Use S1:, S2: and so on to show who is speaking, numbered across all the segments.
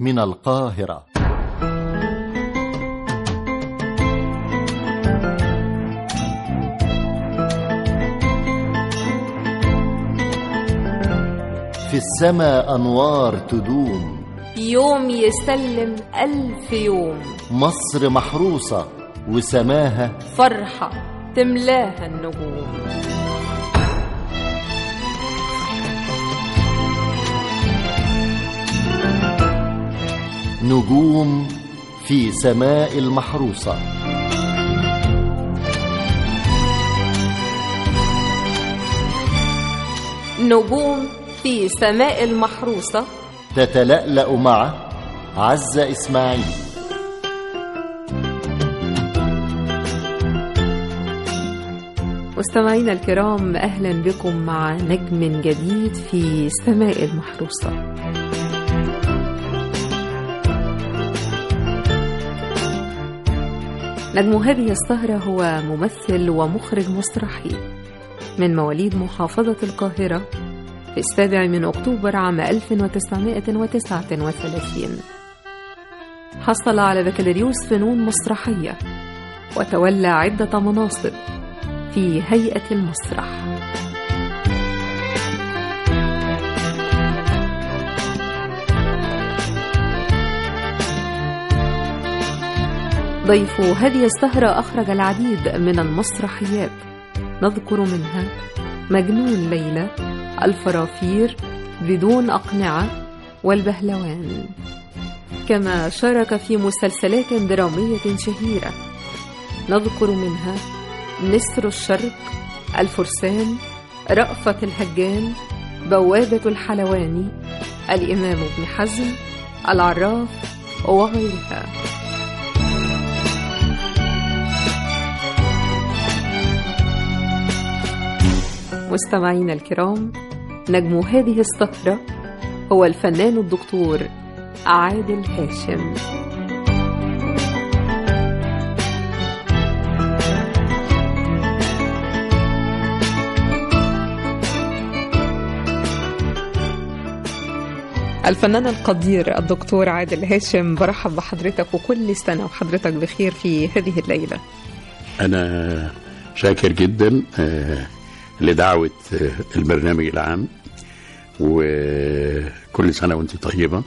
S1: من القاهرة في السماء أنوار تدوم
S2: يوم يسلم ألف يوم
S1: مصر محروسة وسماها
S2: فرحة تملاها النجوم
S1: نجوم في سماء المحروسة
S2: نجوم في سماء المحروسة
S1: تتلألأ مع عزة إسماعيل
S2: مستمعينا الكرام أهلا بكم مع نجم جديد في سماء المحروسة نجم هذه السهرة هو ممثل ومخرج مسرحي من مواليد محافظة القاهرة في السابع من أكتوبر عام 1939 حصل على بكالوريوس فنون مسرحية وتولى عدة مناصب في هيئة المسرح ضيف هذه السهرة أخرج العديد من المسرحيات نذكر منها مجنون ليلى الفرافير بدون أقنعة والبهلوان كما شارك في مسلسلات درامية شهيرة نذكر منها نسر الشرق الفرسان رأفة الهجان بوابة الحلواني الإمام ابن حزم العراف وغيرها مستمعينا الكرام نجم هذه السهرة هو الفنان الدكتور عادل هاشم الفنان القدير الدكتور عادل هاشم برحب بحضرتك وكل سنة وحضرتك بخير في هذه الليلة
S3: أنا شاكر جدا آه، لدعوة آه، البرنامج العام وكل سنة وانت طيبة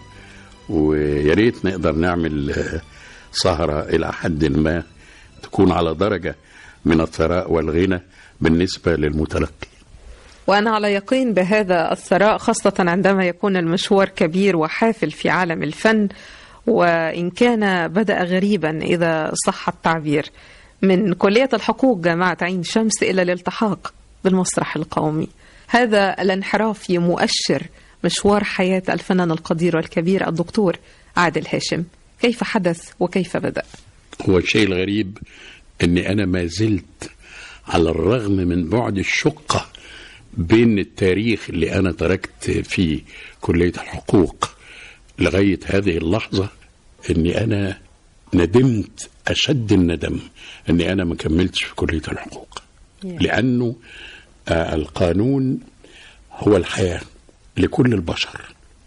S3: ويا ريت نقدر نعمل آه، سهرة إلى حد ما تكون على درجة من الثراء والغنى بالنسبة للمتلقي
S2: وأنا على يقين بهذا الثراء خاصة عندما يكون المشوار كبير وحافل في عالم الفن وإن كان بدأ غريبا إذا صح التعبير من كلية الحقوق جامعة عين شمس إلى الالتحاق بالمسرح القومي هذا الانحراف مؤشر مشوار حياة الفنان القدير والكبير الدكتور عادل هاشم كيف حدث وكيف بدأ
S3: هو الشيء الغريب أني أنا ما زلت على الرغم من بعد الشقة بين التاريخ اللي أنا تركت في كلية الحقوق لغاية هذه اللحظة أني أنا ندمت أشد الندم أني أنا ما كملتش في كلية الحقوق لأنه آه، القانون هو الحياة لكل البشر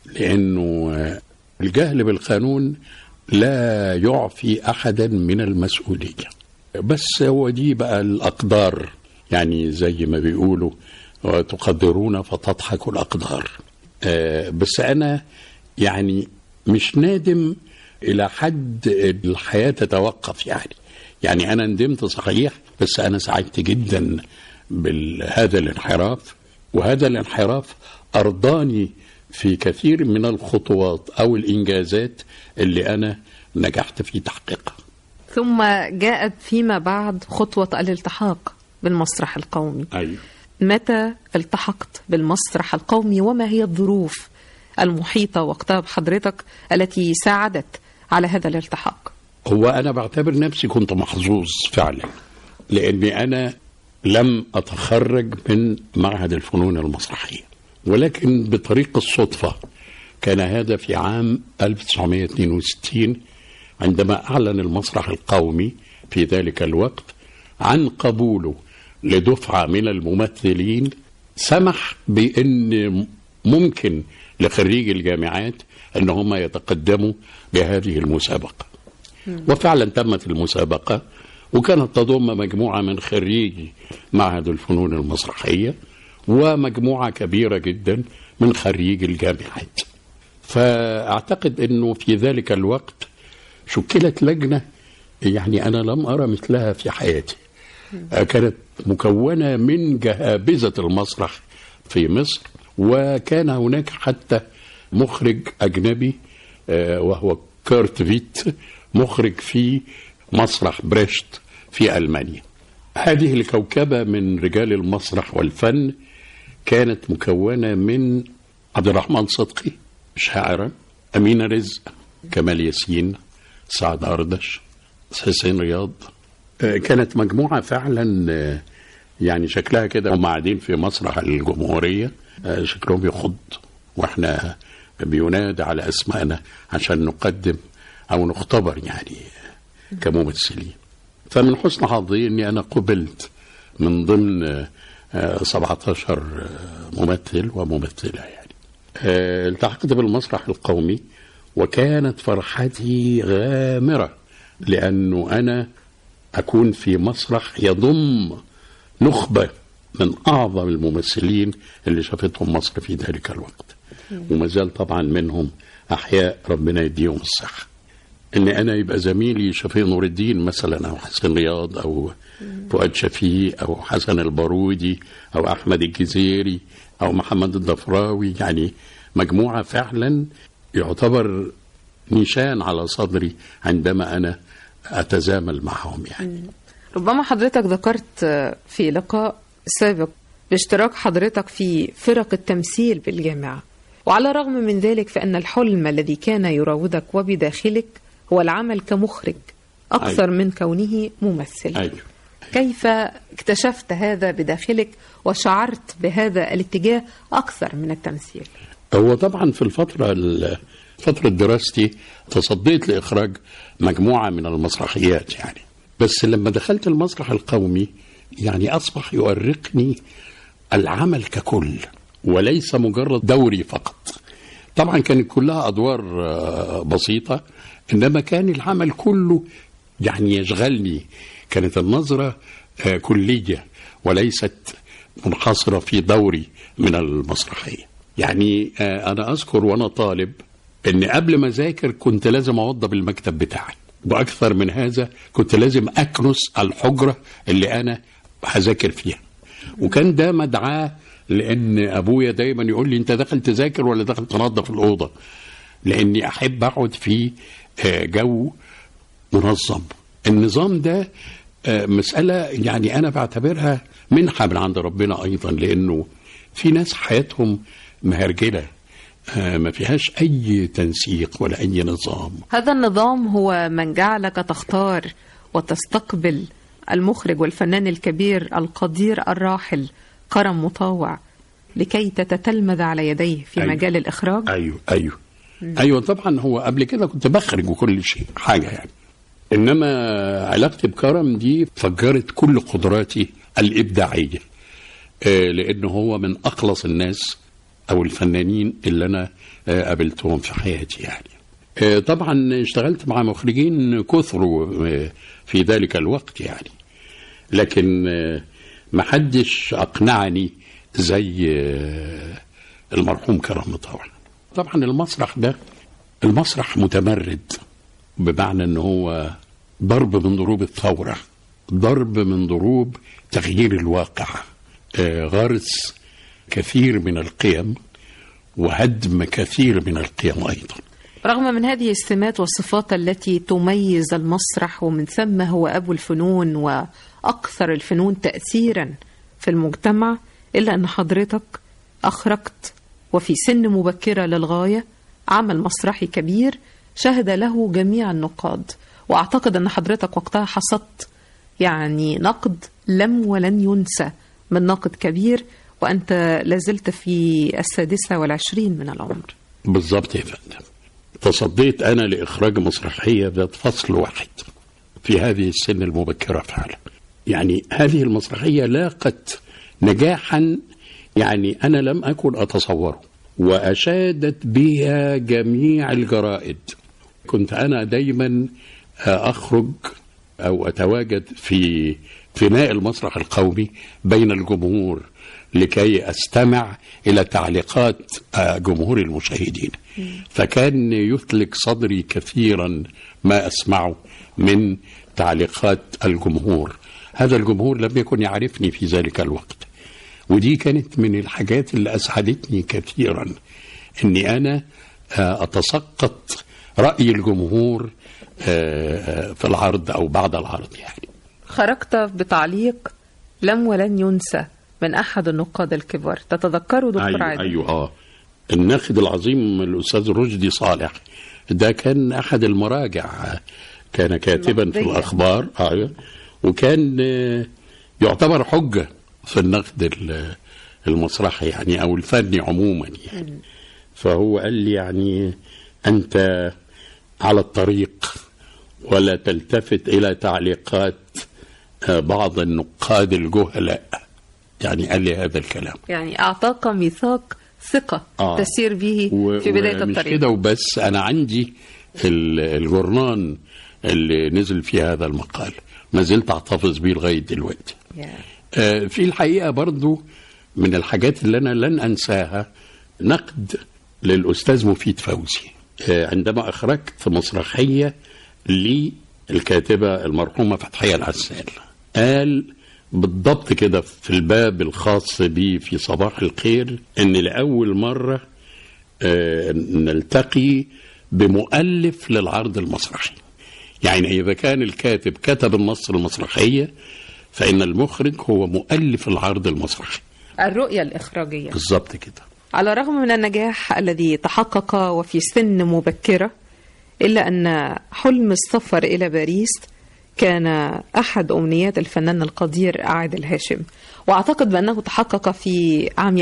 S3: لأنه آه، الجهل بالقانون لا يعفي أحدا من المسؤولية بس هو دي بقى الأقدار يعني زي ما بيقولوا وتقدرون فتضحك الأقدار آه، بس أنا يعني مش نادم إلى حد الحياة تتوقف يعني يعني أنا ندمت صحيح بس أنا سعدت جدا بهذا الانحراف وهذا الانحراف أرضاني في كثير من الخطوات أو الإنجازات اللي أنا نجحت في تحقيقها
S2: ثم جاءت فيما بعد خطوة الالتحاق بالمسرح القومي
S3: أيوه
S2: متى التحقت بالمسرح القومي وما هي الظروف المحيطة وقتها بحضرتك التي ساعدت على هذا الالتحاق
S3: هو أنا بعتبر نفسي كنت محظوظ فعلا لأني أنا لم أتخرج من معهد الفنون المسرحية ولكن بطريق الصدفة كان هذا في عام 1962 عندما أعلن المسرح القومي في ذلك الوقت عن قبوله لدفعة من الممثلين سمح بأن ممكن لخريج الجامعات ان هم يتقدموا بهذه المسابقه وفعلا تمت المسابقه وكانت تضم مجموعه من خريجي معهد الفنون المسرحيه ومجموعه كبيره جدا من خريجي الجامعات فاعتقد انه في ذلك الوقت شكلت لجنه يعني انا لم ارى مثلها في حياتي كانت مكونه من جهابذه المسرح في مصر وكان هناك حتى مخرج اجنبي آه، وهو كيرت فيت مخرج في مسرح بريشت في المانيا هذه الكوكبه من رجال المسرح والفن كانت مكونه من عبد الرحمن صدقي شاعرا امينه رزق كمال ياسين سعد اردش حسين رياض آه، كانت مجموعه فعلا آه، يعني شكلها كده هم قاعدين في مسرح الجمهوريه آه، شكلهم يخض واحنا بينادى على اسمائنا عشان نقدم او نختبر يعني كممثلين فمن حسن حظي اني انا قبلت من ضمن آه، آه، 17 آه، ممثل وممثله يعني آه، التحقت بالمسرح القومي وكانت فرحتي غامره لانه انا اكون في مسرح يضم نخبه من اعظم الممثلين اللي شافتهم مصر في ذلك الوقت وما زال طبعا منهم احياء ربنا يديهم الصحه ان انا يبقى زميلي شفيق نور الدين مثلا او حسن رياض او فؤاد شفيق او حسن البارودي او احمد الجزيري او محمد الضفراوي يعني مجموعه فعلا يعتبر نشان على صدري عندما انا اتزامل معهم يعني
S2: ربما حضرتك ذكرت في لقاء سابق باشتراك حضرتك في فرق التمثيل بالجامعة وعلى الرغم من ذلك فإن الحلم الذي كان يراودك وبداخلك هو العمل كمخرج أكثر
S3: أيوة.
S2: من كونه ممثل
S3: ايوه
S2: كيف اكتشفت هذا بداخلك وشعرت بهذا الاتجاه أكثر من التمثيل
S3: هو طبعا في الفترة ال- فترة دراستي تصديت لإخراج مجموعة من المسرحيات يعني بس لما دخلت المسرح القومي يعني أصبح يؤرقني العمل ككل وليس مجرد دوري فقط طبعا كانت كلها أدوار آه، بسيطة إنما كان العمل كله يعني يشغلني كانت النظرة آه، كلية وليست منحصرة في دوري من المسرحية يعني آه، أنا أذكر وأنا طالب إن قبل ما أذاكر كنت لازم أوضب المكتب بتاعي وأكثر من هذا كنت لازم أكنس الحجرة اللي أنا هذاكر فيها وكان ده مدعاه لأن أبويا دايما يقول لي أنت داخل تذاكر ولا داخل تنظف الأوضة لأني أحب أقعد في آه، جو منظم النظام ده آه، مسألة يعني أنا بعتبرها منحة من عند ربنا أيضا لأنه في ناس حياتهم مهرجلة آه، ما فيهاش أي تنسيق ولا أي نظام
S2: هذا النظام هو من جعلك تختار وتستقبل المخرج والفنان الكبير القدير الراحل كرم مطاوع لكي تتتلمذ على يديه في
S3: أيوة.
S2: مجال الإخراج
S3: ايوه ايوه ايوه طبعا هو قبل كده كنت بخرج وكل شيء حاجه يعني انما علاقتي بكرم دي فجرت كل قدراتي الابداعيه آه لانه هو من اخلص الناس او الفنانين اللي انا آه قابلتهم في حياتي يعني آه طبعا اشتغلت مع مخرجين كثروا آه في ذلك الوقت يعني لكن آه ما حدش اقنعني زي آه المرحوم كرم طبعا طبعا المسرح ده المسرح متمرد بمعنى ان هو ضرب من ضروب الثوره ضرب من ضروب تغيير الواقع آه، غرس كثير من القيم وهدم كثير من القيم ايضا
S2: رغم من هذه السمات والصفات التي تميز المسرح ومن ثم هو أبو الفنون وأكثر الفنون تأثيرا في المجتمع إلا أن حضرتك أخرجت وفي سن مبكرة للغاية عمل مسرحي كبير شهد له جميع النقاد وأعتقد أن حضرتك وقتها حصدت يعني نقد لم ولن ينسى من ناقد كبير وأنت لازلت في السادسة والعشرين من العمر
S3: بالظبط يا فندم تصديت انا لاخراج مسرحيه ذات فصل واحد في هذه السن المبكره فعلا يعني هذه المسرحيه لاقت نجاحا يعني انا لم اكن اتصوره وأشادت بها جميع الجرائد كنت أنا دايما أخرج أو أتواجد في فناء المسرح القومي بين الجمهور لكي أستمع إلى تعليقات آه، جمهور المشاهدين فكان يثلج صدري كثيرا ما أسمعه من تعليقات الجمهور هذا الجمهور لم يكن يعرفني في ذلك الوقت ودي كانت من الحاجات اللي أسعدتني كثيرا أني أنا آه، أتسقط رأي الجمهور آه، آه، في العرض أو بعد العرض يعني
S2: خرجت بتعليق لم ولن ينسى من أحد النقاد الكبار تتذكروا دكتور
S3: أيوة,
S2: عادل
S3: أيوة آه الناقد العظيم الأستاذ رشدي صالح ده كان أحد المراجع كان كاتبا في
S2: النقدية.
S3: الأخبار أيوة وكان آه، يعتبر حجة في النقد ال- المسرحي يعني أو الفني عموما يعني فهو قال لي يعني أنت على الطريق ولا تلتفت إلى تعليقات آه، بعض النقاد الجهلاء يعني قال لي هذا الكلام
S2: يعني أعطاك ميثاق ثقة
S3: آه.
S2: تسير به
S3: و-
S2: في بداية
S3: ومش
S2: الطريق
S3: كده وبس انا عندي ال- الجورنان اللي نزل فيه هذا المقال ما زلت احتفظ بيه لغايه دلوقتي
S2: يا.
S3: آه، في الحقيقه برضو من الحاجات اللي انا لن انساها نقد للاستاذ مفيد فوزي آه، عندما اخرجت مسرحيه للكاتبه المرحومه فتحيه العسال قال بالضبط كده في الباب الخاص بي في صباح الخير ان لاول مره آه، نلتقي بمؤلف للعرض المسرحي يعني إذا كان الكاتب كتب النص المسرحية فإن المخرج هو مؤلف العرض المسرحي
S2: الرؤية الإخراجية
S3: بالظبط كده
S2: على الرغم من النجاح الذي تحقق وفي سن مبكرة إلا أن حلم السفر إلى باريس كان أحد أمنيات الفنان القدير عادل هاشم وأعتقد بأنه تحقق في عام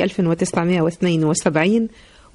S2: 1972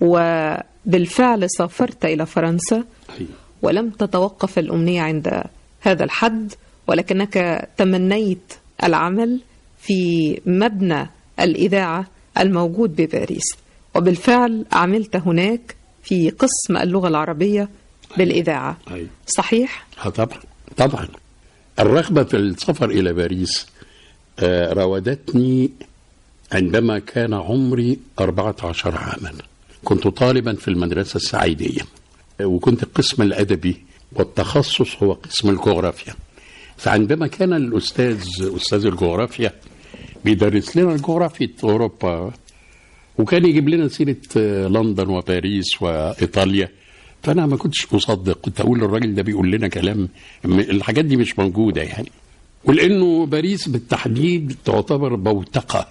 S2: وبالفعل سافرت إلى فرنسا
S3: أيوة.
S2: ولم تتوقف الأمنية عند هذا الحد ولكنك تمنيت العمل في مبنى الإذاعة الموجود بباريس وبالفعل عملت هناك في قسم اللغة العربية بالإذاعة
S3: أيوة.
S2: صحيح؟
S3: آه طبعا طبعا الرغبة في السفر إلى باريس آه، راودتني عندما كان عمري 14 عاما كنت طالبا في المدرسة السعيدية آه، وكنت القسم الأدبي والتخصص هو قسم الجغرافيا فعندما كان الأستاذ أستاذ الجغرافيا بيدرس لنا جغرافية أوروبا وكان يجيب لنا سيرة آه، لندن وباريس وإيطاليا فأنا ما كنتش مصدق كنت أقول الراجل ده بيقول لنا كلام م- الحاجات دي مش موجودة يعني ولأنه باريس بالتحديد تعتبر بوتقة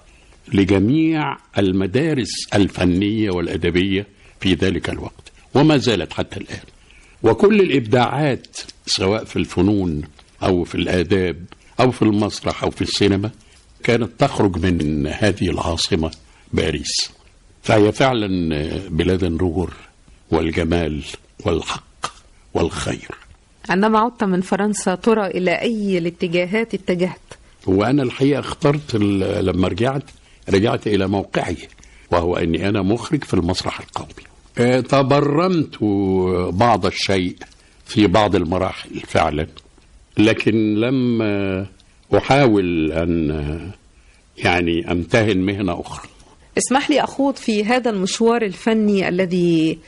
S3: لجميع المدارس الفنية والأدبية في ذلك الوقت وما زالت حتى الآن وكل الإبداعات سواء في الفنون أو في الآداب أو في المسرح أو في السينما كانت تخرج من هذه العاصمة باريس فهي فعلا بلاد النور والجمال والحق والخير
S2: عندما عدت من فرنسا ترى إلى أي الاتجاهات اتجهت
S3: وأنا الحقيقة اخترت ال- لما رجعت رجعت إلى موقعي وهو أني أنا مخرج في المسرح القومي آه، تبرمت بعض الشيء في بعض المراحل فعلا لكن لم آه، أحاول أن آه، يعني أمتهن مهنة أخرى
S2: اسمح لي أخوض في هذا المشوار الفني الذي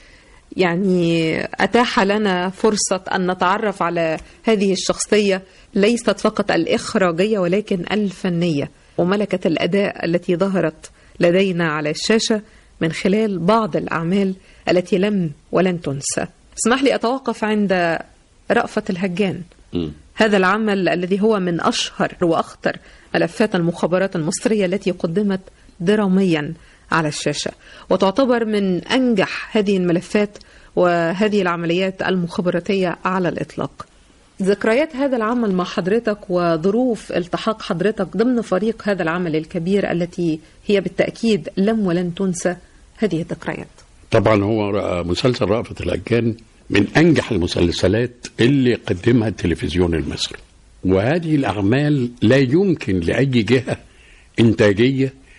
S2: يعني أتاح لنا فرصة أن نتعرف على هذه الشخصية ليست فقط الإخراجية ولكن الفنية وملكة الأداء التي ظهرت لدينا على الشاشة من خلال بعض الأعمال التي لم ولن تنسى اسمح لي أتوقف عند رأفت الهجان
S3: مم.
S2: هذا العمل الذي هو من أشهر وأخطر ملفات المخابرات المصرية التي قدمت دراميا على الشاشة وتعتبر من أنجح هذه الملفات وهذه العمليات المخابراتية على الإطلاق ذكريات هذا العمل مع حضرتك وظروف التحاق حضرتك ضمن فريق هذا العمل الكبير التي هي بالتأكيد لم ولن تنسى هذه الذكريات
S3: طبعا هو رأى- مسلسل رأفة الهجان من أنجح المسلسلات اللي قدمها التلفزيون المصري وهذه الأعمال لا يمكن لأي جهة إنتاجية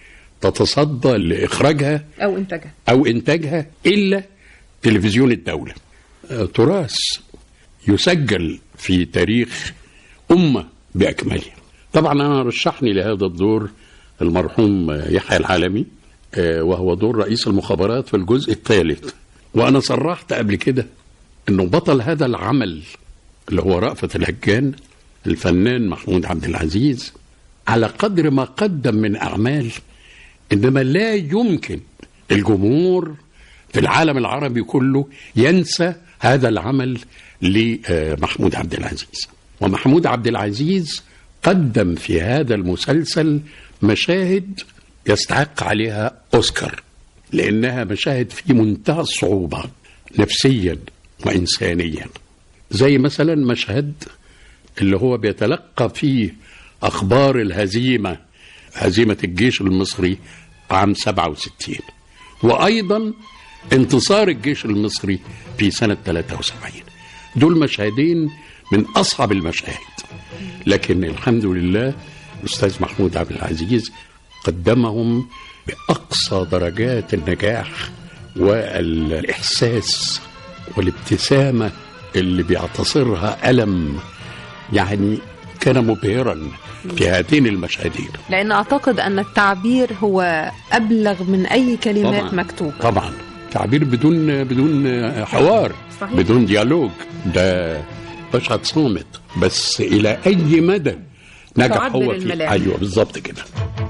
S3: تتصدى لاخراجها
S2: او انتاجها
S3: او انتاجها الا تلفزيون الدوله آه، تراث يسجل في تاريخ امه باكملها طبعا انا رشحني لهذا الدور المرحوم يحيى العالمي آه، وهو دور رئيس المخابرات في الجزء الثالث وانا صرحت قبل كده انه بطل هذا العمل اللي هو رأفت الهجان الفنان محمود عبد العزيز على قدر ما قدم من اعمال انما لا يمكن الجمهور في العالم العربي كله ينسى هذا العمل لمحمود عبد العزيز ومحمود عبد العزيز قدم في هذا المسلسل مشاهد يستحق عليها اوسكار لانها مشاهد في منتهى الصعوبه نفسيا وانسانيا زي مثلا مشهد اللي هو بيتلقى فيه اخبار الهزيمه هزيمه الجيش المصري عام 67 وايضا انتصار الجيش المصري في سنه 73 دول مشهدين من اصعب المشاهد لكن الحمد لله الاستاذ محمود عبد العزيز قدمهم باقصى درجات النجاح والاحساس والابتسامه اللي بيعتصرها الم يعني كان مبهرا في هاتين المشهدين
S2: لان اعتقد ان التعبير هو ابلغ من اي كلمات
S3: طبعاً.
S2: مكتوبه
S3: طبعا تعبير بدون بدون حوار
S2: صحيح.
S3: بدون ديالوج ده مشهد صامت بس الى اي مدى نجح
S2: تعبر
S3: هو في
S2: الملامح.
S3: ايوه بالظبط كده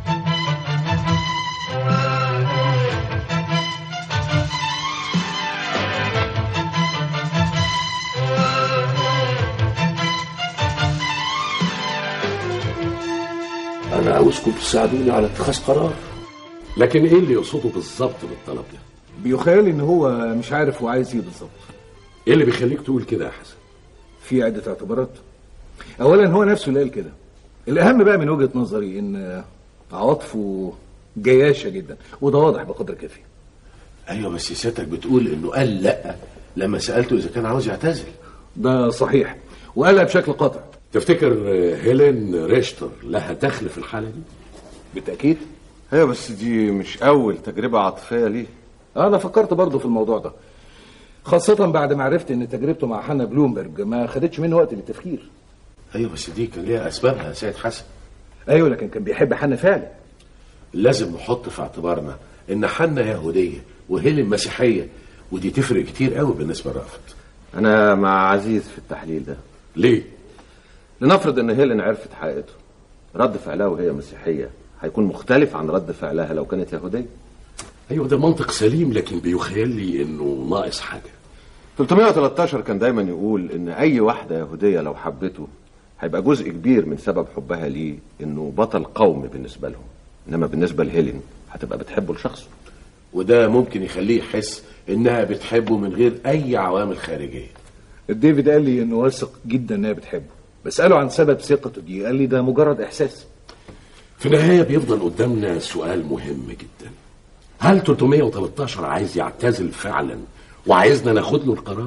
S4: انا عاوزكم تساعدوني على اتخاذ قرار لكن ايه اللي يقصده بالظبط بالطلب ده
S5: بيخيل ان هو مش عارف هو عايز ايه بالظبط
S4: ايه اللي بيخليك تقول كده يا حسن
S5: في عده اعتبارات اولا هو نفسه اللي قال كده الاهم بقى من وجهه نظري ان عواطفه جياشه جدا وده واضح بقدر كافي
S4: ايوه بس سيادتك بتقول انه قال لا لما سالته اذا كان عاوز يعتزل
S5: ده صحيح وقالها بشكل قاطع
S4: تفتكر هيلين ريشتر لها دخل في الحاله دي
S5: بالتاكيد
S6: ايوه بس دي مش اول تجربه عاطفيه ليه
S5: انا فكرت برضه في الموضوع ده خاصة بعد ما عرفت ان تجربته مع حنا بلومبرج ما خدتش منه وقت للتفكير
S4: ايوه بس دي كان ليها اسبابها يا سيد حسن
S5: ايوه لكن كان بيحب حنا فعلا
S4: لازم نحط في اعتبارنا ان حنا يهوديه وهيلين مسيحيه ودي تفرق كتير قوي بالنسبه لرأفت
S6: انا مع عزيز في التحليل ده
S4: ليه
S6: لنفرض ان هيلين عرفت حقيقته رد فعلها وهي مسيحيه هيكون مختلف عن رد فعلها لو كانت يهوديه
S4: ايوه ده منطق سليم لكن بيخيل لي انه ناقص حاجه
S6: 313 كان دايما يقول ان اي واحده يهوديه لو حبته هيبقى جزء كبير من سبب حبها ليه انه بطل قومي بالنسبه لهم انما بالنسبه لهيلين هتبقى بتحبه لشخصه
S4: وده ممكن يخليه يحس انها بتحبه من غير اي عوامل خارجيه
S5: ديفيد قال لي انه واثق جدا انها بتحبه بسأله عن سبب ثقته دي قال لي ده مجرد احساس
S4: في النهايه بيفضل قدامنا سؤال مهم جدا هل 313 عايز يعتزل فعلا وعايزنا ناخد له القرار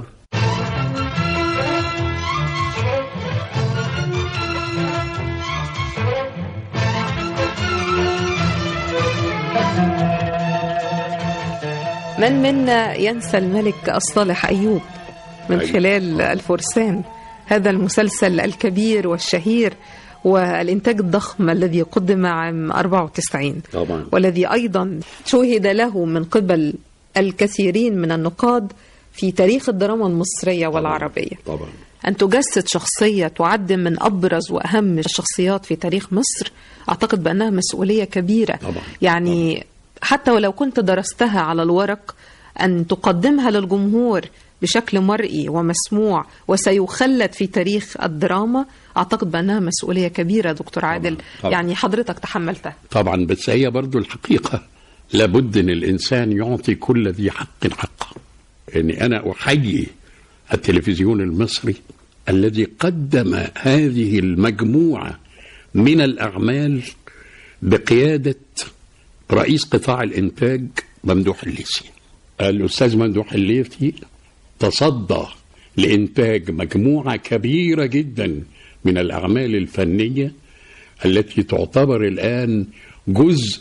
S2: من منا ينسى الملك الصالح أيوب من
S4: أيوب.
S2: خلال الفرسان هذا المسلسل الكبير والشهير والإنتاج الضخم الذي قدم عام 94
S3: طبعا
S2: والذي أيضا شوهد له من قبل الكثيرين من النقاد في تاريخ الدراما المصرية والعربية
S3: طبعا
S2: أن تجسد شخصية تعد من أبرز وأهم الشخصيات في تاريخ مصر أعتقد بأنها مسؤولية كبيرة
S3: طبعاً.
S2: يعني حتى ولو كنت درستها على الورق أن تقدمها للجمهور بشكل مرئي ومسموع وسيخلد في تاريخ الدراما أعتقد بأنها مسؤولية كبيرة دكتور عادل
S3: طبعاً.
S2: يعني حضرتك تحملتها
S3: طبعا بس هي برضو الحقيقة لابد ان الانسان يعطي كل ذي حق حقه يعني انا احيي التلفزيون المصري الذي قدم هذه المجموعة من الاعمال بقيادة رئيس قطاع الانتاج ممدوح الليثي الاستاذ ممدوح الليثي تصدى لانتاج مجموعة كبيرة جدا من الاعمال الفنية التي تعتبر الآن جزء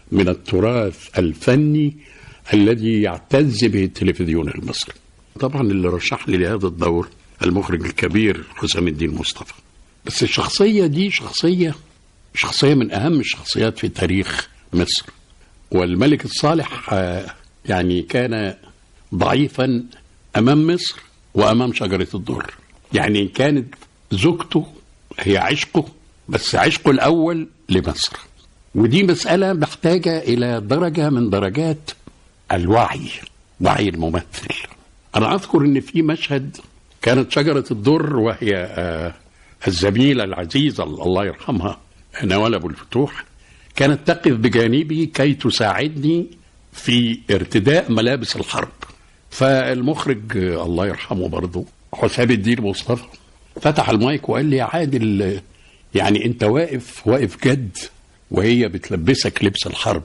S3: من التراث الفني الذي يعتز به التلفزيون المصري طبعا اللي رشح لي لهذا الدور المخرج الكبير حسام الدين مصطفى بس الشخصية دي شخصية شخصية من أهم الشخصيات في تاريخ مصر والملك الصالح آه، يعني كان ضعيفا أمام مصر وأمام شجرة الدر يعني كانت زوجته هي عشقه بس عشقه الأول لمصر ودي مسألة محتاجة إلى درجة من درجات الوعي وعي الممثل أنا أذكر إن في مشهد كانت شجرة الدر وهي آه، الزميلة العزيزة الله يرحمها نوال أبو الفتوح كانت تقف بجانبي كي تساعدني في ارتداء ملابس الحرب فالمخرج آه، الله يرحمه برضه حسام الدين مصطفى فتح المايك وقال لي يا عادل يعني انت واقف واقف جد وهي بتلبسك لبس الحرب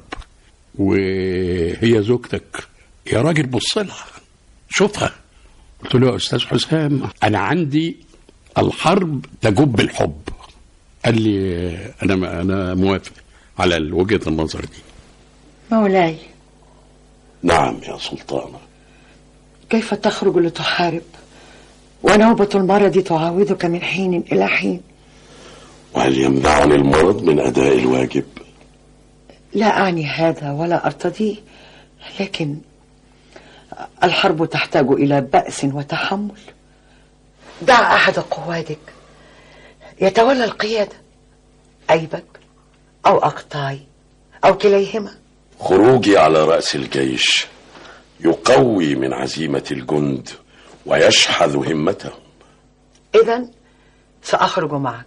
S3: وهي زوجتك يا راجل بص لها شوفها قلت له يا استاذ حسام انا عندي الحرب تجب الحب قال لي انا انا موافق على وجهه النظر دي
S7: مولاي
S4: نعم يا سلطانة
S7: كيف تخرج لتحارب ونوبة المرض تعاودك من حين إلى حين
S4: وهل يمنعني المرض من أداء الواجب
S7: لا أعني هذا ولا أرتضيه لكن الحرب تحتاج إلى بأس وتحمل دع أحد قوادك يتولى القيادة أيبك أو أقطاي أو كليهما
S4: خروجي على رأس الجيش يقوي من عزيمة الجند ويشحذ همتهم
S7: إذا سأخرج معك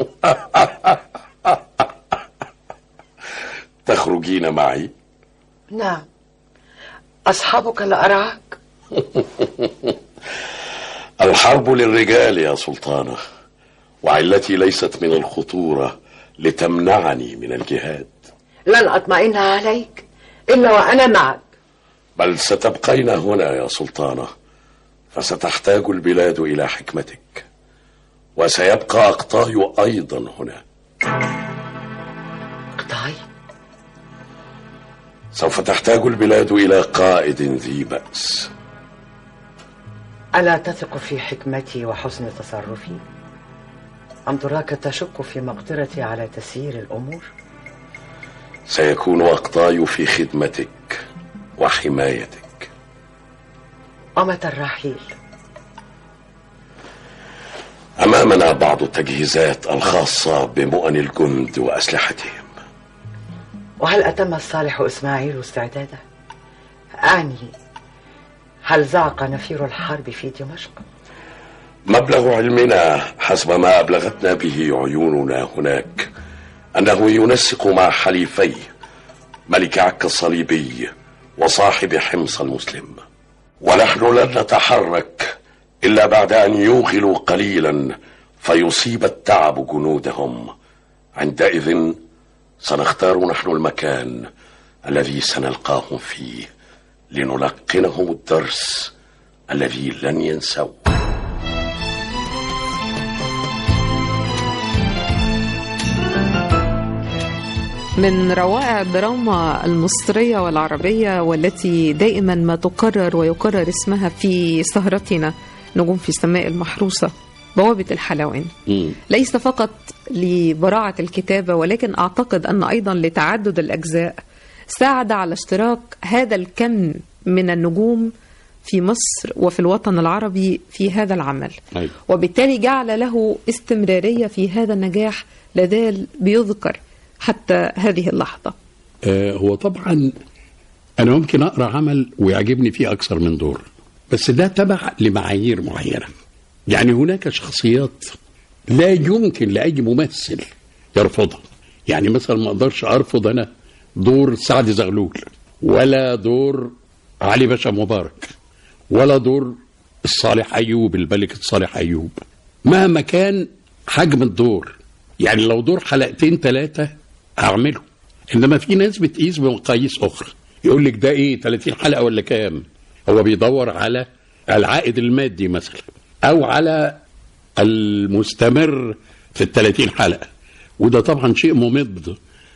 S4: تخرجين معي
S7: نعم أصحابك لأرعاك
S4: الحرب للرجال يا سلطانة وعلتي ليست من الخطورة لتمنعني من الجهاد
S7: لن أطمئن عليك إلا وأنا معك
S4: بل ستبقين هنا يا سلطانة فستحتاج البلاد إلى حكمتك وسيبقى أقطاي أيضا هنا
S7: قطاي
S4: سوف تحتاج البلاد إلى قائد ذي بأس
S7: ألا تثق في حكمتي وحسن تصرفي أم تراك تشك في مقدرتي على تسيير الأمور
S4: سيكون أقطاي في خدمتك وحمايتك
S7: ومتى الرحيل
S4: أمامنا بعض التجهيزات الخاصة بمؤن الجند وأسلحتهم
S7: وهل أتم الصالح إسماعيل استعداده أعني هل زعق نفير الحرب في دمشق
S4: مبلغ علمنا حسب ما أبلغتنا به عيوننا هناك أنه ينسق مع حليفيه ملك عكا الصليبي وصاحب حمص المسلم ونحن لن نتحرك إلا بعد أن يوغلوا قليلا فيصيب التعب جنودهم عندئذ سنختار نحن المكان الذي سنلقاهم فيه لنلقنهم الدرس الذي لن ينسوه
S2: من روائع الدراما المصرية والعربية والتي دائما ما تكرر ويكرر اسمها في سهرتنا نجوم في السماء المحروسة بوابة الحلوان ليس فقط لبراعة الكتابة ولكن أعتقد أن أيضا لتعدد الأجزاء ساعد على اشتراك هذا الكم من النجوم في مصر وفي الوطن العربي في هذا العمل
S3: أيوة.
S2: وبالتالي جعل له استمرارية في هذا النجاح لازال بيذكر حتى هذه اللحظة
S3: آه، هو طبعا انا ممكن اقرا عمل ويعجبني فيه اكثر من دور بس ده تبع لمعايير معينه يعني هناك شخصيات لا يمكن لاي ممثل يرفضها يعني مثلا ما اقدرش ارفض انا دور سعد زغلول ولا دور علي باشا مبارك ولا دور الصالح ايوب الملك الصالح ايوب مهما كان حجم الدور يعني لو دور حلقتين ثلاثه هعمله انما في ناس بتقيس بمقاييس اخرى يقول لك ده ايه 30 حلقه ولا كام هو بيدور على العائد المادي مثلا او على المستمر في ال 30 حلقه وده طبعا شيء ممض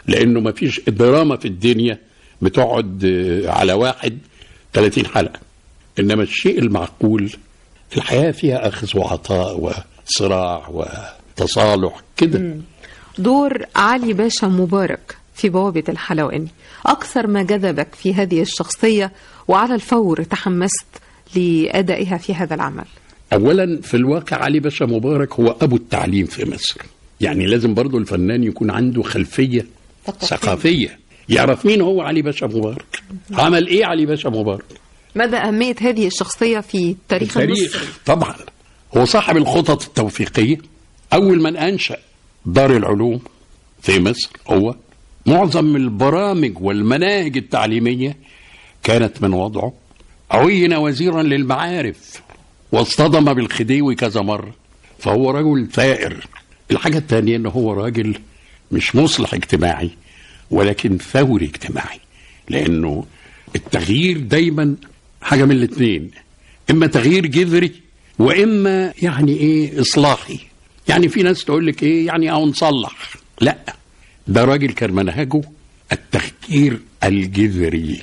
S3: لانه ما فيش دراما في الدنيا بتقعد آه، على واحد 30 حلقه انما الشيء المعقول الحياه فيها اخذ وعطاء وصراع وتصالح كده
S2: دور علي باشا مبارك في بوابة الحلواني أكثر ما جذبك في هذه الشخصية وعلى الفور تحمست لأدائها في هذا العمل
S3: اولا في الواقع علي باشا مبارك هو ابو التعليم في مصر يعني لازم برضو الفنان يكون عنده خلفيه
S2: ثقافية.
S3: ثقافيه يعرف مين هو علي باشا مبارك عمل ايه علي باشا مبارك
S2: مدى أهمية هذه الشخصية في تاريخ المصري
S3: تاريخ طبعا هو صاحب الخطط التوفيقيه اول من انشا دار العلوم في مصر هو معظم البرامج والمناهج التعليميه كانت من وضعه عين وزيرا للمعارف واصطدم بالخديوي كذا مره فهو رجل ثائر الحاجه الثانيه ان هو راجل مش مصلح اجتماعي ولكن ثوري اجتماعي لانه التغيير دايما حاجه من الاثنين اما تغيير جذري واما يعني ايه اصلاحي يعني في ناس تقول لك ايه يعني او نصلح لا ده راجل كان منهجه التفكير الجذري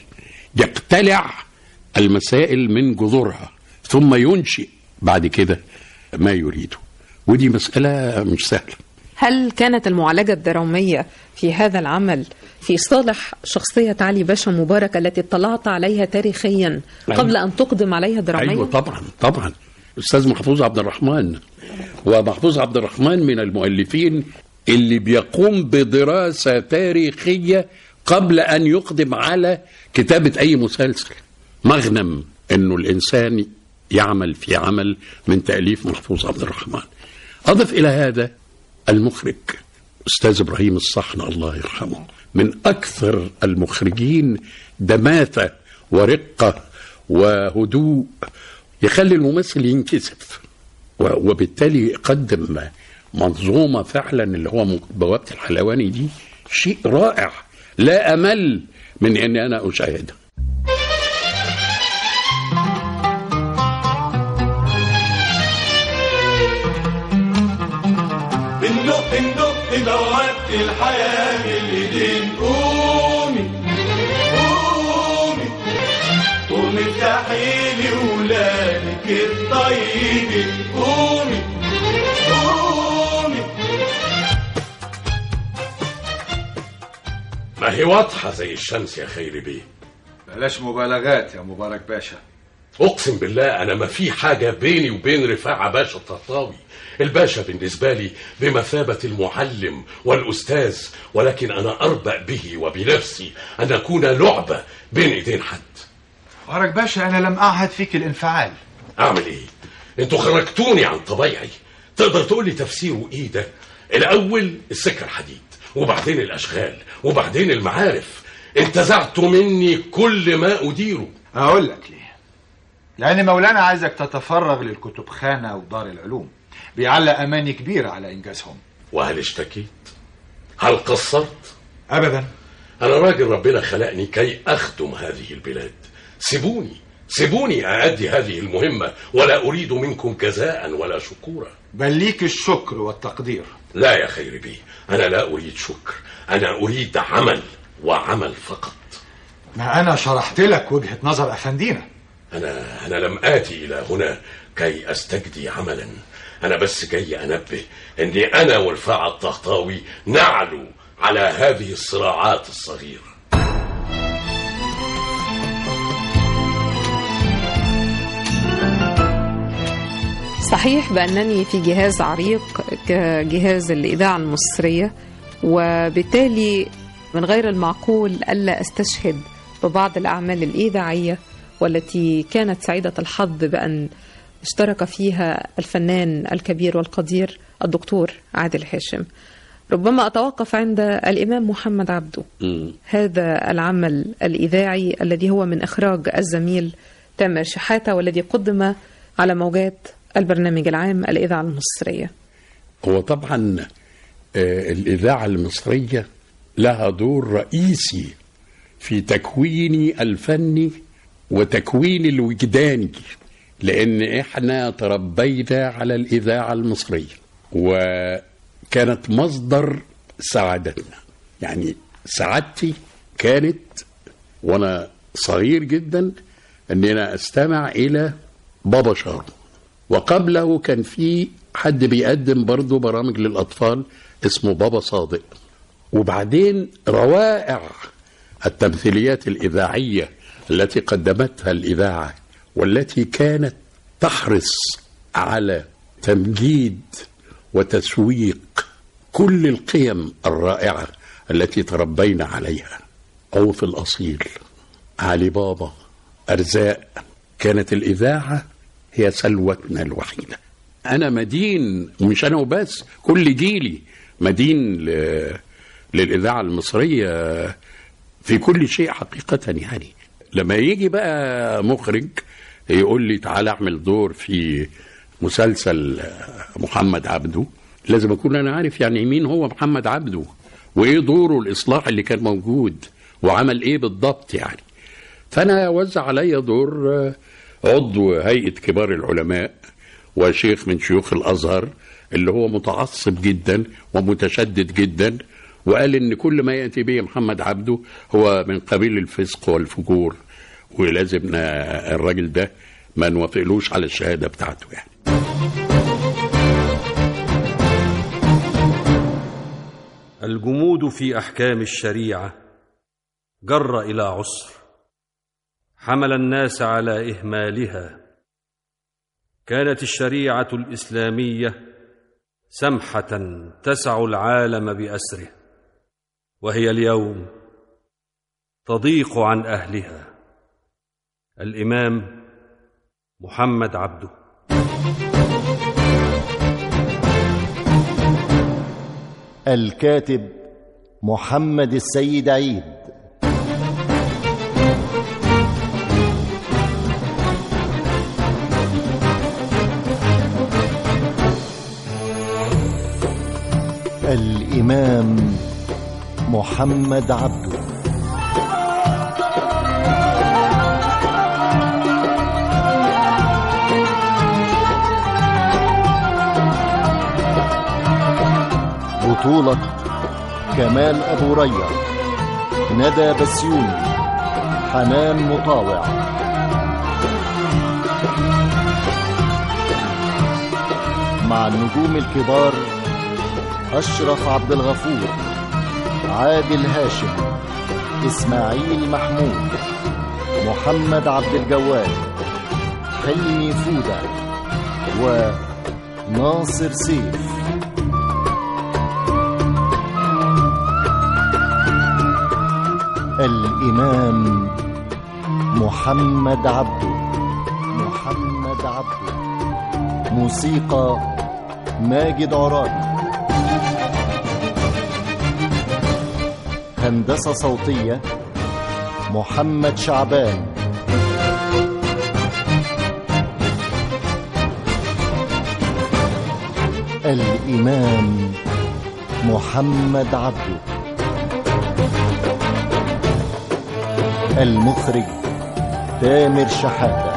S3: يقتلع المسائل من جذورها ثم ينشئ بعد كده ما يريده ودي مسألة مش سهلة
S2: هل كانت المعالجة الدرامية في هذا العمل في صالح شخصية علي باشا مبارك التي اطلعت عليها تاريخيا قبل أن تقدم عليها دراميا
S3: أيوة طبعا طبعا أستاذ محفوظ عبد الرحمن ومحفوظ عبد الرحمن من المؤلفين اللي بيقوم بدراسة تاريخية قبل أن يقدم على كتابة أي مسلسل مغنم أنه الإنسان يعمل في عمل من تأليف محفوظ عبد الرحمن أضف إلى هذا المخرج أستاذ إبراهيم الصحن الله يرحمه من أكثر المخرجين دماثة ورقة وهدوء يخلي الممثل ينكسف و- وبالتالي يقدم منظومة فعلا اللي هو م- بوابة الحلواني دي شيء رائع لا أمل من أن أنا أشاهده
S8: بندق ندق بوابة الحياة بالايدين قومي قومي قومي افتحي لي ولادك الطيبين قومي قومي
S4: ما هي واضحة زي الشمس يا خيري بيه
S5: بلاش مبالغات يا مبارك باشا
S4: اقسم بالله انا ما في حاجه بيني وبين رفاعه باشا الطرطاوي الباشا بالنسبه لي بمثابه المعلم والاستاذ ولكن انا اربأ به وبنفسي ان اكون لعبه بين ايدين حد
S9: مبارك باشا أنا لم أعهد فيك الانفعال
S4: اعمل ايه انتوا خرجتوني عن طبيعي تقدر تقول لي تفسيره ايه ده الاول السكه الحديد وبعدين الاشغال وبعدين المعارف انتزعتوا مني كل ما اديره
S9: أقول لك ليه لأن مولانا عايزك تتفرغ للكتبخانة ودار العلوم بيعلق أماني كبيرة على إنجازهم
S4: وهل اشتكيت هل قصرت
S9: أبدا
S4: أنا راجل ربنا خلقني كي أخدم هذه البلاد سيبوني سيبوني أأدي هذه المهمة ولا أريد منكم جزاء ولا شكورا
S9: بل ليك الشكر والتقدير
S4: لا يا خير بي أنا لا أريد شكر أنا أريد عمل وعمل فقط
S9: ما أنا شرحت لك وجهة نظر أفندينا
S4: أنا أنا لم آتي إلى هنا كي أستجدي عملا أنا بس جاي أنبه أني أنا والفاعة الطهطاوي نعلو على هذه الصراعات الصغيرة
S2: صحيح بأنني في جهاز عريق كجهاز الإذاعة المصرية وبالتالي من غير المعقول ألا أستشهد ببعض الأعمال الإذاعية والتي كانت سعيدة الحظ بأن اشترك فيها الفنان الكبير والقدير الدكتور عادل هاشم ربما أتوقف عند الإمام محمد عبده
S3: مم.
S2: هذا العمل الإذاعي الذي هو من إخراج الزميل تامر شحاتة والذي قدم على موجات البرنامج العام الإذاعة المصرية
S3: هو طبعا آه، الإذاعة المصرية لها دور رئيسي في تكويني الفني وتكويني الوجداني لأن إحنا تربينا على الإذاعة المصرية وكانت مصدر سعادتنا يعني سعادتي كانت وانا صغير جدا ان انا استمع الى بابا شارو وقبله كان في حد بيقدم برضه برامج للاطفال اسمه بابا صادق وبعدين روائع التمثيليات الاذاعيه التي قدمتها الاذاعه والتي كانت تحرص على تمجيد وتسويق كل القيم الرائعه التي تربينا عليها عوف الاصيل علي بابا ارزاق كانت الاذاعه هي سلوتنا الوحيده انا مدين ومش انا وبس كل جيلي مدين ل... للاذاعه المصريه في كل شيء حقيقه يعني لما يجي بقى مخرج يقول لي تعالى اعمل دور في مسلسل محمد عبده لازم اكون انا عارف يعني مين هو محمد عبده وايه دوره الاصلاح اللي كان موجود وعمل ايه بالضبط يعني فانا وزع عليا دور آه، عضو هيئه كبار العلماء وشيخ من شيوخ الازهر اللي هو متعصب جدا ومتشدد جدا وقال ان كل ما ياتي به محمد عبده هو من قبيل الفسق والفجور ولازم ن- الراجل ده ما نوافقلوش على الشهاده بتاعته يعني
S10: الجمود في احكام الشريعه جر الى عسر حمل الناس على اهمالها كانت الشريعه الاسلاميه سمحه تسع العالم باسره وهي اليوم تضيق عن اهلها الامام محمد عبده
S1: الكاتب محمد السيد عيد الإمام محمد عبده بطولة كمال أبو ريا ندى بسيوني حنان مطاوع مع النجوم الكبار أشرف عبد الغفور عادل هاشم إسماعيل محمود محمد عبد الجواد حلمي فودة وناصر سيف الإمام محمد عبده محمد عبده موسيقى ماجد عرابي هندسة صوتية محمد شعبان الإمام محمد عبده المخرج تامر شحاتة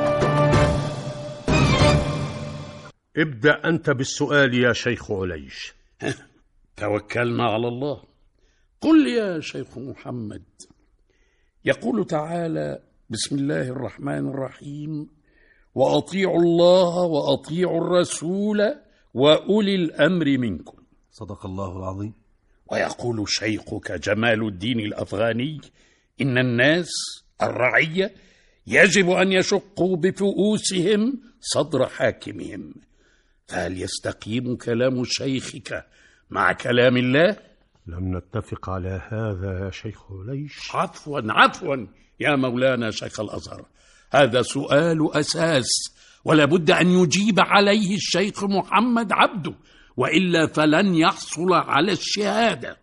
S11: ابدأ أنت بالسؤال يا شيخ عليش
S3: توكلنا على الله قل يا شيخ محمد يقول تعالى بسم الله الرحمن الرحيم واطيعوا الله واطيعوا الرسول واولي الامر منكم
S10: صدق الله العظيم
S3: ويقول شيخك جمال الدين الافغاني ان الناس الرعيه يجب ان يشقوا بفؤوسهم صدر حاكمهم فهل يستقيم كلام شيخك مع كلام الله
S11: لم نتفق على هذا يا شيخ عليش
S3: عفوا عفوا يا مولانا شيخ الازهر هذا سؤال اساس ولا بد ان يجيب عليه الشيخ محمد عبده والا فلن يحصل على الشهاده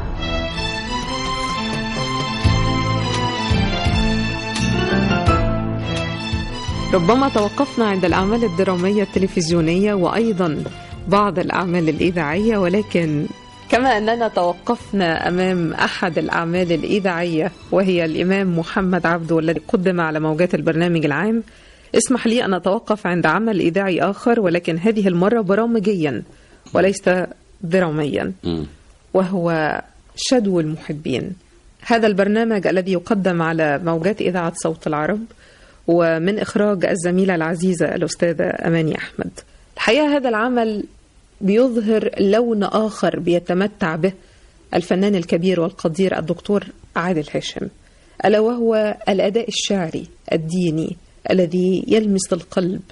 S2: ربما توقفنا عند الأعمال الدرامية التلفزيونية وأيضا بعض الأعمال الإذاعية ولكن كما أننا توقفنا أمام أحد الأعمال الإذاعية وهي الإمام محمد عبده الذي قدم على موجات البرنامج العام اسمح لي أن أتوقف عند عمل إذاعي آخر ولكن هذه المرة برامجيا وليس دراميا وهو شدو المحبين هذا البرنامج الذي يقدم على موجات إذاعة صوت العرب ومن إخراج الزميلة العزيزة الأستاذة أماني أحمد الحقيقة هذا العمل بيظهر لون آخر بيتمتع به الفنان الكبير والقدير الدكتور عادل هاشم ألا وهو الأداء الشعري الديني الذي يلمس القلب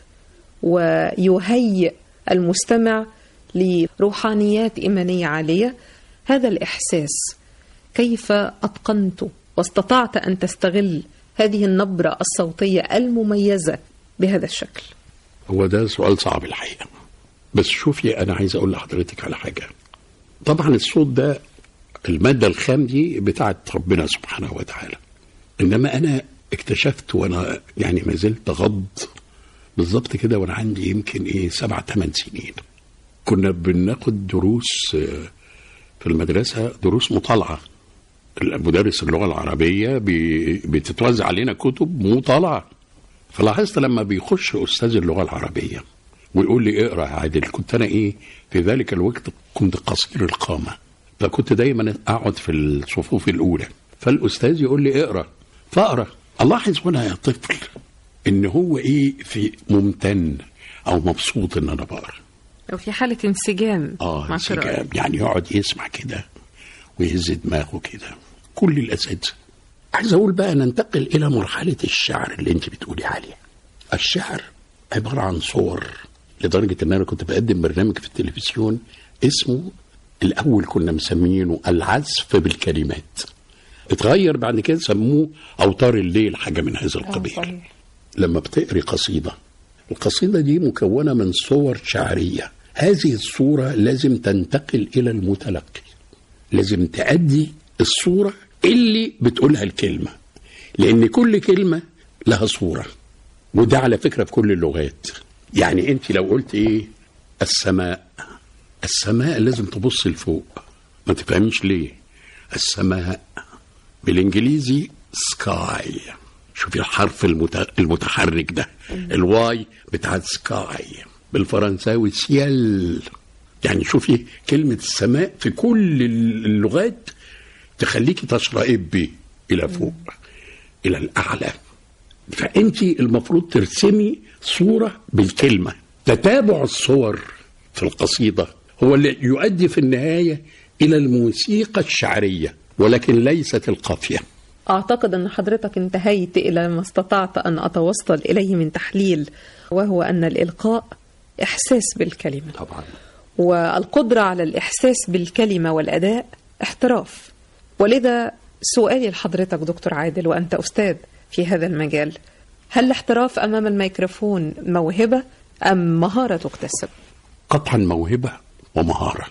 S2: ويهيئ المستمع لروحانيات إيمانية عالية هذا الإحساس كيف أتقنت واستطعت أن تستغل هذه النبرة الصوتية المميزة بهذا الشكل
S3: هو ده سؤال صعب الحقيقة بس شوفي أنا عايز أقول لحضرتك على حاجة طبعا الصوت ده المادة الخام دي بتاعت ربنا سبحانه وتعالى إنما أنا اكتشفت وأنا يعني ما زلت غض بالظبط كده وأنا عندي يمكن إيه سبع ثمان سنين كنا بناخد دروس آه، في المدرسة دروس مطالعة المدرس اللغة العربية بي- بتتوزع علينا كتب مطالعة فلاحظت لما بيخش أستاذ اللغة العربية ويقول لي اقرا يا عادل كنت انا ايه في ذلك الوقت كنت قصير القامه فكنت دايما اقعد في الصفوف الاولى فالاستاذ يقول لي اقرا فاقرا الاحظ وانا طفل ان هو ايه في ممتن او مبسوط ان انا بقرا
S2: أو في حالة انسجام
S3: اه
S2: مع قراءة.
S3: انسجام يعني يقعد يسمع كده ويهز دماغه كده كل الاساتذه عايز اقول بقى ننتقل الى مرحله الشعر اللي انت بتقولي عليها الشعر عباره عن صور لدرجه ان انا كنت بقدم برنامج في التلفزيون اسمه الاول كنا مسمينه العزف بالكلمات اتغير بعد كده سموه اوتار الليل حاجه من هذا القبيل لما بتقري قصيدة القصيدة دي مكونة من صور شعرية هذه الصورة لازم تنتقل إلى المتلقي لازم تأدي الصورة اللي بتقولها الكلمة لأن كل كلمة لها صورة وده على فكرة في كل اللغات يعني أنت لو قلت إيه السماء السماء لازم تبص لفوق ما تفهميش ليه السماء بالانجليزي سكاي شوفي الحرف المت- المتحرك ده الواي بتاعت سكاي بالفرنساوي سيال يعني شوفي كلمة السماء في كل اللغات تخليكي تشرئبي إلى فوق إلى الأعلى فأنت المفروض ترسمي صورة بالكلمة تتابع الصور في القصيدة هو اللي يؤدي في النهاية إلى الموسيقى الشعرية ولكن ليست القافية
S2: أعتقد أن حضرتك انتهيت إلى ما استطعت أن أتوصل إليه من تحليل وهو أن الإلقاء إحساس بالكلمة
S3: طبعا
S2: والقدرة على الإحساس بالكلمة والأداء احتراف ولذا سؤالي لحضرتك دكتور عادل وأنت أستاذ في هذا المجال هل الاحتراف أمام الميكروفون موهبة أم مهارة تكتسب؟
S3: قطعا موهبة ومهارة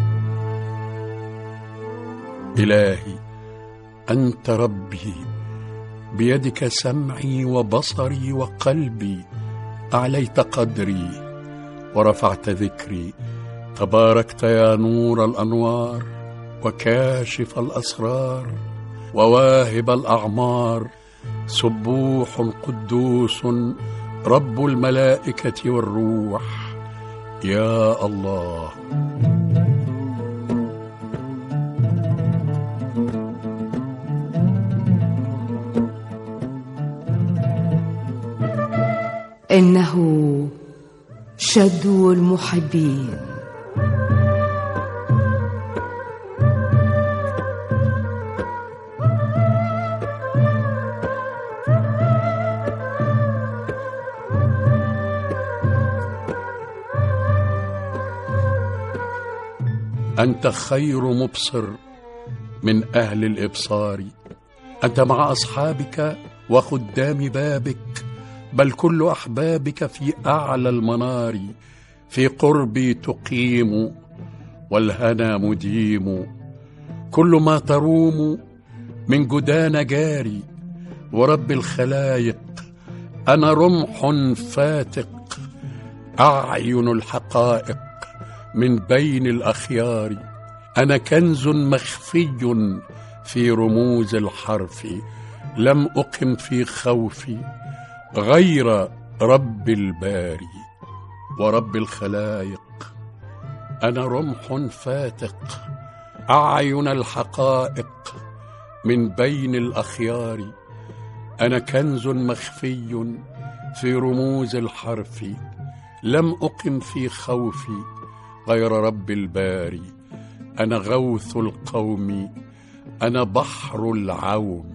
S3: إلهي أنت ربي بيدك سمعي وبصري وقلبي أعليت قدري ورفعت ذكري تباركت يا نور الأنوار وكاشف الأسرار وواهب الأعمار سبوح قدوس رب الملائكة والروح يا الله
S12: إنه شدو المحبين
S3: أنت خير مبصر من أهل الإبصار أنت مع أصحابك وخدام بابك بل كل أحبابك في أعلى المنار في قربي تقيم والهنا مديم كل ما تروم من جدان جاري ورب الخلايق أنا رمح فاتق أعين الحقائق من بين الأخيار أنا كنز مخفي في رموز الحرف لم أقم في خوفي غير رب الباري ورب الخلايق أنا رمح فاتق أعين الحقائق من بين الأخيار أنا كنز مخفي في رموز الحرف لم أقم في خوفي غير رب الباري أنا غوث القوم أنا بحر العوم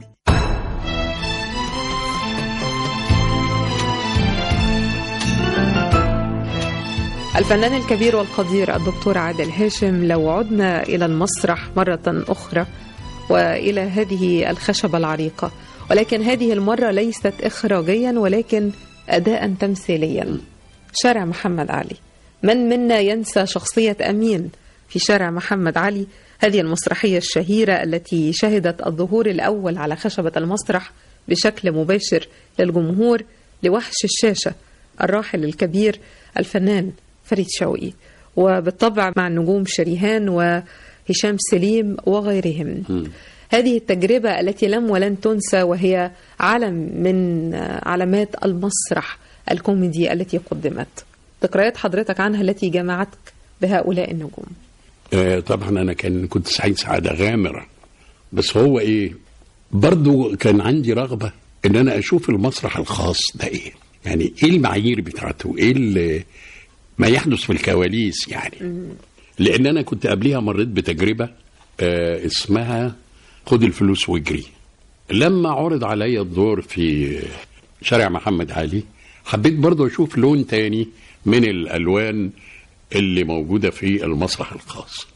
S2: الفنان الكبير والقدير الدكتور عادل هاشم لو عدنا إلى المسرح مرة أخرى وإلى هذه الخشبة العريقة ولكن هذه المرة ليست إخراجيا ولكن أداء تمثيليا شارع محمد علي من منا ينسى شخصية أمين في شارع محمد علي هذه المسرحية الشهيرة التي شهدت الظهور الأول على خشبة المسرح بشكل مباشر للجمهور لوحش الشاشة الراحل الكبير الفنان فريد شوقي وبالطبع مع النجوم شريهان وهشام سليم وغيرهم هذه التجربة التي لم ولن تنسى وهي علم من علامات المسرح الكوميدي التي قدمت ذكريات حضرتك عنها التي جمعتك بهؤلاء النجوم
S3: آه، طبعا انا كان كنت سعيد سعاده غامره بس هو ايه برضو كان عندي رغبه ان انا اشوف المسرح الخاص ده ايه يعني ايه المعايير بتاعته ايه اللي- ما يحدث في الكواليس يعني لان انا كنت قبليها مريت بتجربه آه اسمها خد الفلوس واجري لما عرض عليا الدور في شارع محمد علي حبيت برضو اشوف لون تاني من الالوان اللي موجوده في المسرح الخاص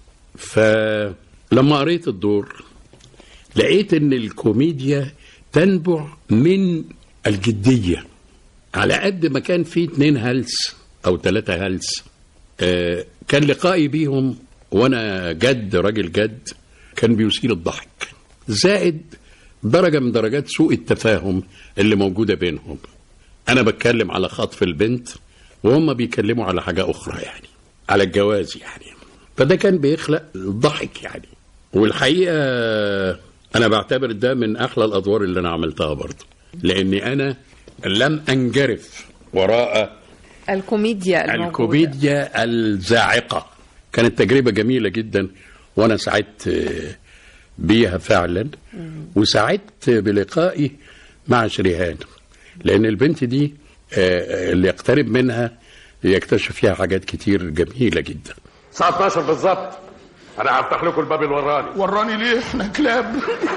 S3: فلما قريت الدور لقيت ان الكوميديا تنبع من الجديه على قد ما كان في اتنين هلس او ثلاثه هلس آه كان لقائي بيهم وانا جد راجل جد كان بيثير الضحك زائد درجه من درجات سوء التفاهم اللي موجوده بينهم انا بتكلم على خطف البنت وهم بيتكلموا على حاجه اخرى يعني على الجواز يعني فده كان بيخلق الضحك يعني والحقيقه انا بعتبر ده من احلى الادوار اللي انا عملتها برضه لاني انا لم انجرف وراء
S2: الكوميديا الموجودة.
S3: الكوميديا الزاعقه كانت تجربه جميله جدا وانا سعدت آه، بيها فعلا وسعدت بلقائي مع شريهان لان البنت دي آه، اللي يقترب منها يكتشف فيها حاجات كتير جميله جدا
S4: الساعة 12 بالظبط أنا هفتح لكم الباب اللي وراني
S13: وراني ليه احنا كلاب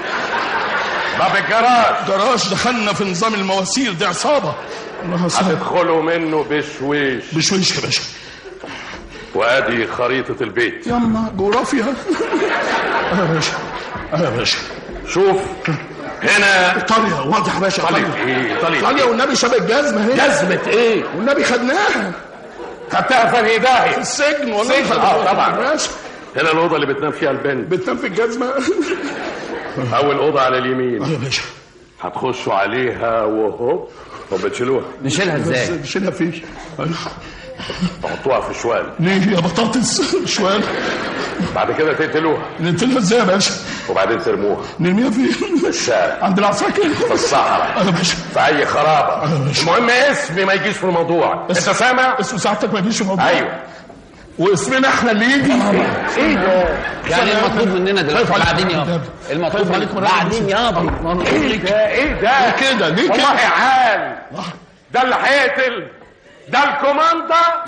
S4: باب الجراج
S13: جراج دخلنا في نظام المواسير دي عصابه الله يسلمك.
S4: هتدخلوا منه بشويش
S13: بشويش يا باشا
S4: وادي خريطة البيت
S13: يلا جغرافيا اه يا باشا اه يا باشا
S4: شوف هنا
S13: ايطاليا واضح يا باشا
S4: إيطاليا إيه؟ إيطاليا
S13: ايطاليا
S4: إيه؟
S13: والنبي شبه الجزمه اهي
S4: جزمة ايه؟
S13: والنبي خدناها
S4: خدتها في انهي داهية؟
S13: في السجن والله
S4: سجن؟ اه طبعا
S13: ماشي
S4: هنا الأوضة اللي بتنام فيها البنت
S13: بتنام في الجزمه
S4: أول أوضة على اليمين
S13: اه يا باشا
S4: هتخشوا عليها وهوب وبتشيلوها
S14: نشيلها ازاي؟
S13: نشيلها فين أيوه.
S4: تحطوها في شوال
S13: ليه يا بطاطس شوال
S4: بعد كده تقتلوها
S13: نقتلها ازاي يا باشا
S4: وبعدين ترموها
S13: نرميها فين
S4: في الشارع
S13: عند العساكر
S4: في الصحراء
S13: اه يا باشا
S4: في أي خرابة المهم اسمي ما يجيش في الموضوع أنت سامع؟
S13: اسم ساعتك ما يجيش في الموضوع
S4: أيوه
S13: واسمنا احنا اللي يجي
S4: ايه ده؟
S14: يعني المطلوب مننا دلوقتي
S13: خايف عليك
S14: بعدين
S13: يا
S14: يابا
S13: ابني.
S14: المطلوب
S13: خايف عليك
S14: من-
S13: من
S14: بعدين يابا
S4: ايه ده؟ ايه ده؟
S13: ليه كده؟ ليه
S4: والله
S13: كده؟
S4: عال ده اللي هيقتل ده الكوماندا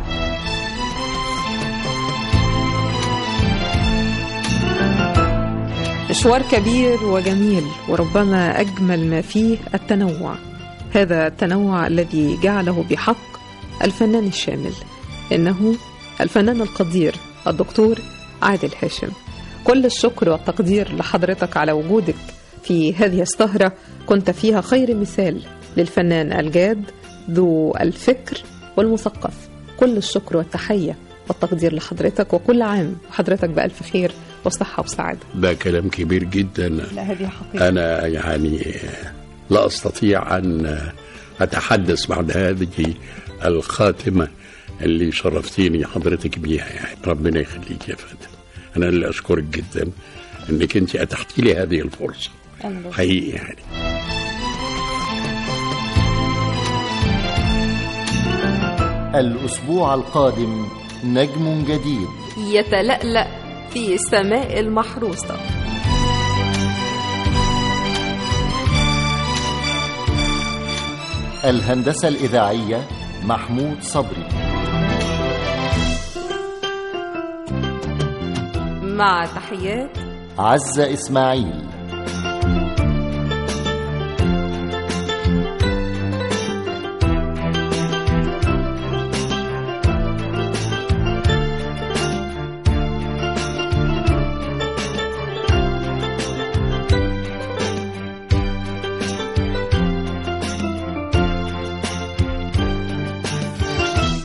S2: مشوار كبير وجميل وربما أجمل ما فيه التنوع هذا التنوع الذي جعله بحق الفنان الشامل إنه الفنان القدير الدكتور عادل هاشم كل الشكر والتقدير لحضرتك على وجودك في هذه السهرة كنت فيها خير مثال للفنان الجاد ذو الفكر والمثقف كل الشكر والتحية والتقدير لحضرتك وكل عام وحضرتك بألف خير وصحة وسعادة
S3: ده كلام كبير جدا
S2: لا هذه حقيقة
S3: أنا يعني لا أستطيع أن أتحدث بعد هذه الخاتمة اللي شرفتيني حضرتك بيها يعني ربنا يخليك يا فندم أنا اللي أشكرك جدا أنك أنت أتحتي لي هذه الفرصة
S2: أنا بشكرك.
S3: حقيقي يعني
S1: الأسبوع القادم نجم جديد
S15: يتلألأ
S2: في السماء المحروسة
S1: الهندسة الإذاعية محمود صبري
S2: مع تحيات
S1: عزة إسماعيل